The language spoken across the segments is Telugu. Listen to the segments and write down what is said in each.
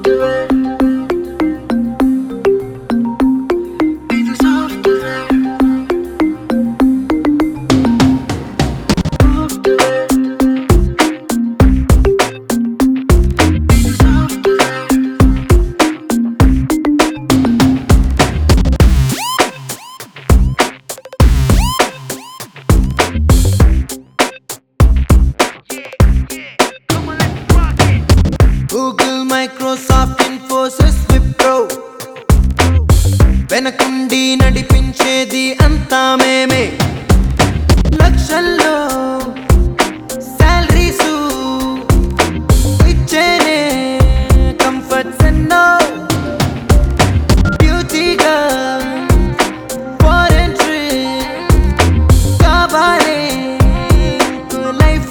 software. It's a software. Software. It's a software. Google Microsoft Infosys Wipro వెనకుండి నడిపించేది అంతా మేమే లక్షల్లో శాలరీస్ ఇచ్చేనే కంఫర్ట్స్ ఎన్నో బ్యూటీగా ఫారెన్ ట్రిప్ కావాలే life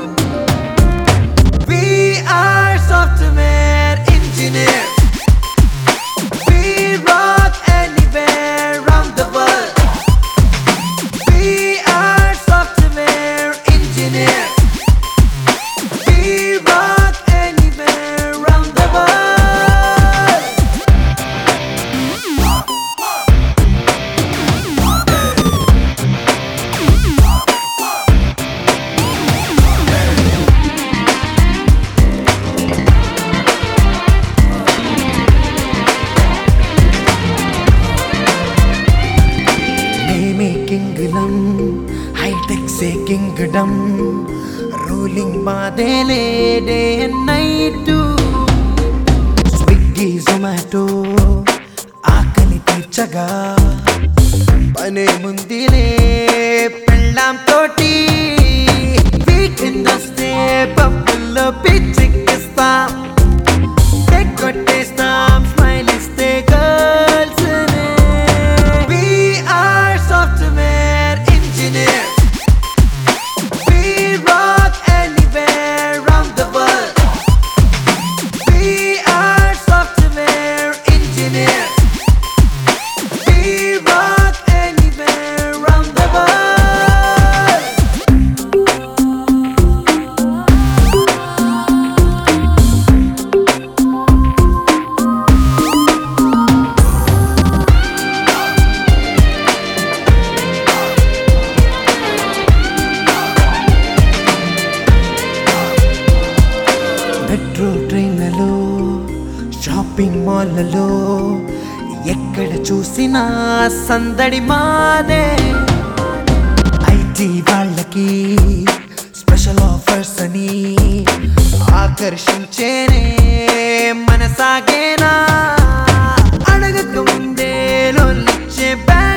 We are software engineers. We rock anywhere around the world. We are software engineers. We rock anywhere around the world. మేమే కింగ్లం హైటెక్ సే కింగ్డమ్ రూలింగ్ మాదేలే day and night Swiggy Zomato ఆకలి తీర్చగా పనే ముందిలే పెళ్ళాం తోటి వీకెండ్ వస్తే పబ్బుల్లో పిచ్చెక్కిస్తాం కేక్ కొట్టేస్తాం స్మైల్ ఇస్తే girls We are software engineers. We rock anywhere around the world. We are software engineers. We rock anywhere around the world. Metro ట్రైన్లలో షాపింగ్ మాల్లలో ఎక్కడ చూసినా సందడి మాదే ఐటీ వాళ్ళకి స్పెషల్ ఆఫర్స్ అని ఆకర్షించేనే మనసాగేనా అడగక ముందే లోన్లిచ్చే బ్యాంక్